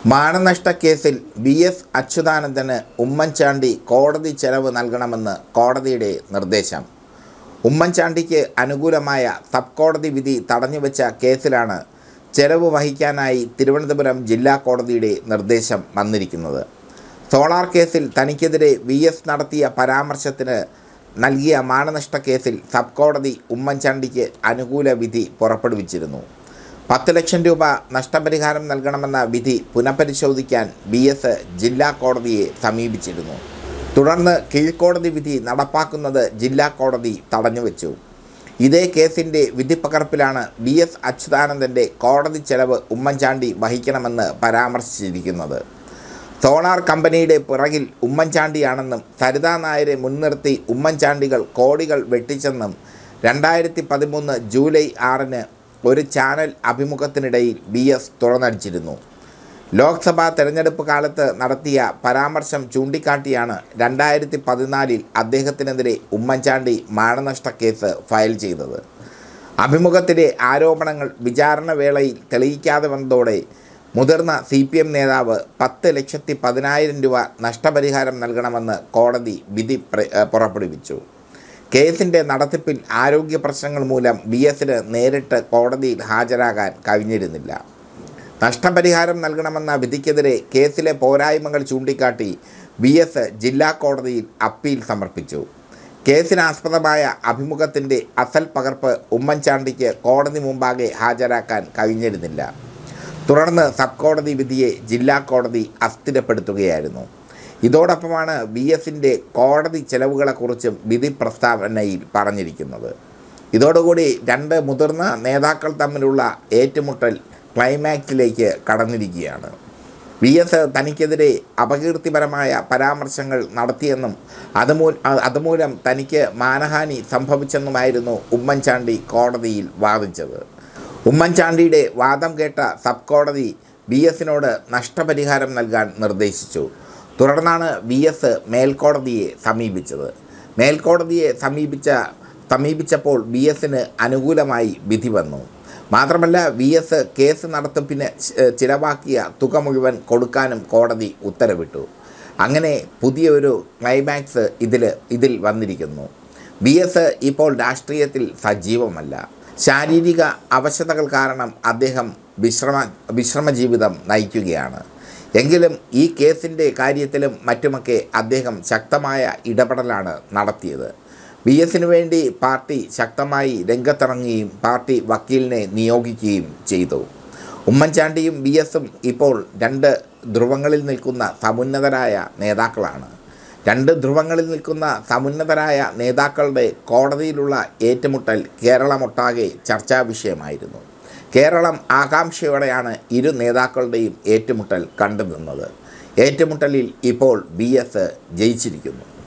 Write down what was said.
മാനനഷ്ടക്കേസിൽ V S അച്യുതാനന്ദന് ഉമ്മൻചാണ്ടി കോടതി ചെലവ് നൽകണമെന്ന് കോടതിയുടെ നിർദ്ദേശം ഉമ്മൻചാണ്ടിക്ക് അനുകൂലമായ സബ് കോടതി വിധി തടഞ്ഞുവെച്ച കേസിലാണ് ചെലവ് വഹിക്കാനായി തിരുവനന്തപുരം ജില്ലാ കോടതിയുടെ നിർദ്ദേശം വന്നിരിക്കുന്നത് സോളാർ കേസിൽ തനിക്കെതിരെ വി എസ് നടത്തിയ പരാമർശത്തിന് നൽകിയ മാനനഷ്ട കേസിൽ സബ് കോടതി ഉമ്മൻചാണ്ടിക്ക് അനുകൂല വിധി പുറപ്പെടുവിച്ചിരുന്നു പത്ത് ലക്ഷം രൂപ നഷ്ടപരിഹാരം നൽകണമെന്ന വിധി പുനഃപരിശോധിക്കാൻ ബി എസ് ജില്ലാ കോടതിയെ സമീപിച്ചിരുന്നു തുടർന്ന് കീഴ്ക്കോടതി വിധി നടപ്പാക്കുന്നത് ജില്ലാ കോടതി തടഞ്ഞുവെച്ചു ഇതേ കേസിൻ്റെ വിധിപ്പകർപ്പിലാണ് ബി എസ് അച്യുതാനന്ദൻ്റെ കോടതി ചെലവ് ഉമ്മൻചാണ്ടി വഹിക്കണമെന്ന് പരാമർശിച്ചിരിക്കുന്നത് സോളാർ കമ്പനിയുടെ പിറകിൽ ഉമ്മൻചാണ്ടിയാണെന്നും സരിതാ നായരെ മുൻനിർത്തി ഉമ്മൻചാണ്ടികൾ കോടികൾ വെട്ടിച്ചെന്നും രണ്ടായിരത്തി പതിമൂന്ന് ജൂലൈ ആറിന് ഒരു ചാനൽ അഭിമുഖത്തിനിടയിൽ ബി എസ് തുറന്നടിച്ചിരുന്നു ലോക്സഭാ തെരഞ്ഞെടുപ്പ് കാലത്ത് നടത്തിയ പരാമർശം ചൂണ്ടിക്കാട്ടിയാണ് രണ്ടായിരത്തി പതിനാലിൽ അദ്ദേഹത്തിനെതിരെ ഉമ്മൻചാണ്ടി മാനനഷ്ട കേസ് ഫയൽ ചെയ്തത് അഭിമുഖത്തിലെ ആരോപണങ്ങൾ വിചാരണ വേളയിൽ തെളിയിക്കാതെ വന്നതോടെ മുതിർന്ന സി പി എം നേതാവ് പത്ത് ലക്ഷത്തി പതിനായിരം രൂപ നഷ്ടപരിഹാരം നൽകണമെന്ന് കോടതി വിധി പ്ര- ഏ, പുറപ്പെടുവിച്ചു കേസിൻ്റെ നടത്തിപ്പിൽ ആരോഗ്യ പ്രശ്നങ്ങൾ മൂലം ബി എസിന് നേരിട്ട് കോടതിയിൽ ഹാജരാകാൻ കഴിഞ്ഞിരുന്നില്ല നഷ്ടപരിഹാരം നൽകണമെന്ന വിധിക്കെതിരെ കേസിലെ പോരായ്മകൾ ചൂണ്ടിക്കാട്ടി ബി എസ് ജില്ലാ കോടതിയിൽ അപ്പീൽ സമർപ്പിച്ചു കേസിനാസ്പദമായ അഭിമുഖത്തിൻ്റെ അസൽ പകർപ്പ് ഉമ്മൻചാണ്ടിക്ക് കോടതി മുമ്പാകെ ഹാജരാക്കാൻ കഴിഞ്ഞിരുന്നില്ല തുടർന്ന് സബ് കോടതി വിധിയെ ജില്ലാ കോടതി അസ്ഥിരപ്പെടുത്തുകയായിരുന്നു ഇതോടൊപ്പമാണ് ബി എസിൻ്റെ കോടതി ചെലവുകളെക്കുറിച്ചും വിധി പ്രസ്താവനയിൽ പറഞ്ഞിരിക്കുന്നത് ഇതോടുകൂടി രണ്ട് മുതിർന്ന നേതാക്കൾ തമ്മിലുള്ള ഏറ്റുമുട്ടൽ ക്ലൈമാക്സിലേക്ക് കടന്നിരിക്കുകയാണ് വി എസ് തനിക്കെതിരെ അപകീർത്തിപരമായ പരാമർശങ്ങൾ നടത്തിയെന്നും അതുമൂ അതുമൂലം തനിക്ക് മാനഹാനി സംഭവിച്ചെന്നുമായിരുന്നു ഉമ്മൻചാണ്ടി കോടതിയിൽ വാദിച്ചത് ഉമ്മൻചാണ്ടിയുടെ വാദം കേട്ട സബ് കോടതി ബി എസിനോട് നഷ്ടപരിഹാരം നൽകാൻ നിർദ്ദേശിച്ചു തുടർന്നാണ് വി എസ് മേൽക്കോടതിയെ സമീപിച്ചത് മേൽക്കോടതിയെ സമീപിച്ച സമീപിച്ചപ്പോൾ ബി എസിന് അനുകൂലമായി വിധി വന്നു മാത്രമല്ല വി എസ് കേസ് നടത്തിപ്പിന് ചി- ചിലവാക്കിയ തുക മുഴുവൻ കൊടുക്കാനും കോടതി ഉത്തരവിട്ടു അങ്ങനെ പുതിയൊരു ക്ലൈമാക്സ് ഇതിൽ ഇതിൽ വന്നിരിക്കുന്നു ബി എസ് ഇപ്പോൾ രാഷ്ട്രീയത്തിൽ സജീവമല്ല ശാരീരിക അവശതകൾ കാരണം അദ്ദേഹം വിശ്രമ വിശ്രമ ജീവിതം നയിക്കുകയാണ് എങ്കിലും ഈ കേസിൻ്റെ കാര്യത്തിലും മറ്റുമൊക്കെ അദ്ദേഹം ശക്തമായ ഇടപെടലാണ് നടത്തിയത് ബി എസിനു വേണ്ടി പാർട്ടി ശക്തമായി രംഗത്തിറങ്ങുകയും പാർട്ടി വക്കീലിനെ നിയോഗിക്കുകയും ചെയ്തു ഉമ്മൻചാണ്ടിയും ബി എസും ഇപ്പോൾ രണ്ട് ധ്രുവങ്ങളിൽ നിൽക്കുന്ന സമുന്നതരായ നേതാക്കളാണ് രണ്ട് ധ്രുവങ്ങളിൽ നിൽക്കുന്ന സമുന്നതരായ നേതാക്കളുടെ കോടതിയിലുള്ള ഏറ്റുമുട്ടൽ കേരളമൊട്ടാകെ ചർച്ചാ വിഷയമായിരുന്നു കേരളം ആകാംക്ഷയോടെയാണ് ഇരു നേതാക്കളുടെയും ഏറ്റുമുട്ടൽ കണ്ടുനിന്നത് ഏറ്റുമുട്ടലിൽ ഇപ്പോൾ ബി എസ് ജയിച്ചിരിക്കുന്നു